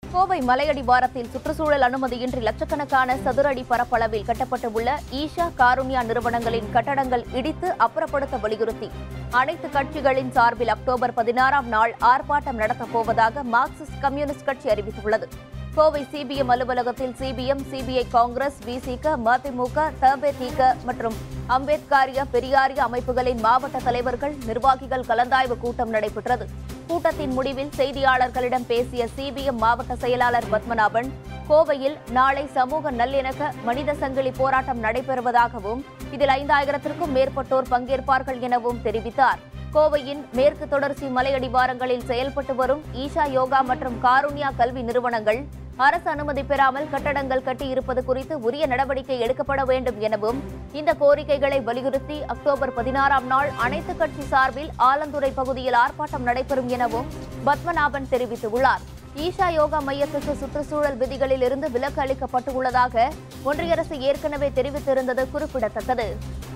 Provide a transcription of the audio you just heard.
கோவை மலையடிவாரத்தில் சுற்றுச்சூழல் அனுமதியின்றி லட்சக்கணக்கான சதுர அடி பரப்பளவில் கட்டப்பட்டுள்ள ஈஷா காருண்யா நிறுவனங்களின் கட்டடங்கள் இடித்து அப்புறப்படுத்த வலியுறுத்தி அனைத்து கட்சிகளின் சார்பில் அக்டோபர் பதினாறாம் நாள் ஆர்ப்பாட்டம் நடத்தப் போவதாக மார்க்சிஸ்ட் கம்யூனிஸ்ட் கட்சி அறிவித்துள்ளது கோவை சிபிஎம் அலுவலகத்தில் சிபிஎம் சிபிஐ காங்கிரஸ் விசிக மதிமுக தபேதிக மற்றும் அம்பேத்காரிய பெரியாரிய அமைப்புகளின் மாவட்ட தலைவர்கள் நிர்வாகிகள் கலந்தாய்வு கூட்டம் நடைபெற்றது கூட்டத்தின் முடிவில் செய்தியாளர்களிடம் பேசிய சிபிஎம் மாவட்ட செயலாளர் பத்மநாபன் கோவையில் நாளை சமூக நல்லிணக்க மனித சங்கிலி போராட்டம் நடைபெறுவதாகவும் இதில் ஐந்தாயிரத்திற்கும் மேற்பட்டோர் பங்கேற்பார்கள் எனவும் தெரிவித்தார் கோவையின் மேற்கு தொடர்ச்சி மலையடிவாரங்களில் செயல்பட்டு வரும் ஈஷா யோகா மற்றும் காருண்யா கல்வி நிறுவனங்கள் அரசு அனுமதி பெறாமல் கட்டடங்கள் கட்டியிருப்பது குறித்து உரிய நடவடிக்கை எடுக்கப்பட வேண்டும் எனவும் இந்த கோரிக்கைகளை வலியுறுத்தி அக்டோபர் பதினாறாம் நாள் அனைத்து கட்சி சார்பில் ஆலந்துறை பகுதியில் ஆர்ப்பாட்டம் நடைபெறும் எனவும் பத்மநாபன் தெரிவித்துள்ளார் ஈஷா யோகா மையத்துக்கு சுற்றுச்சூழல் விதிகளில் இருந்து விலக்கு அளிக்கப்பட்டுள்ளதாக ஒன்றிய அரசு ஏற்கனவே தெரிவித்திருந்தது குறிப்பிடத்தக்கது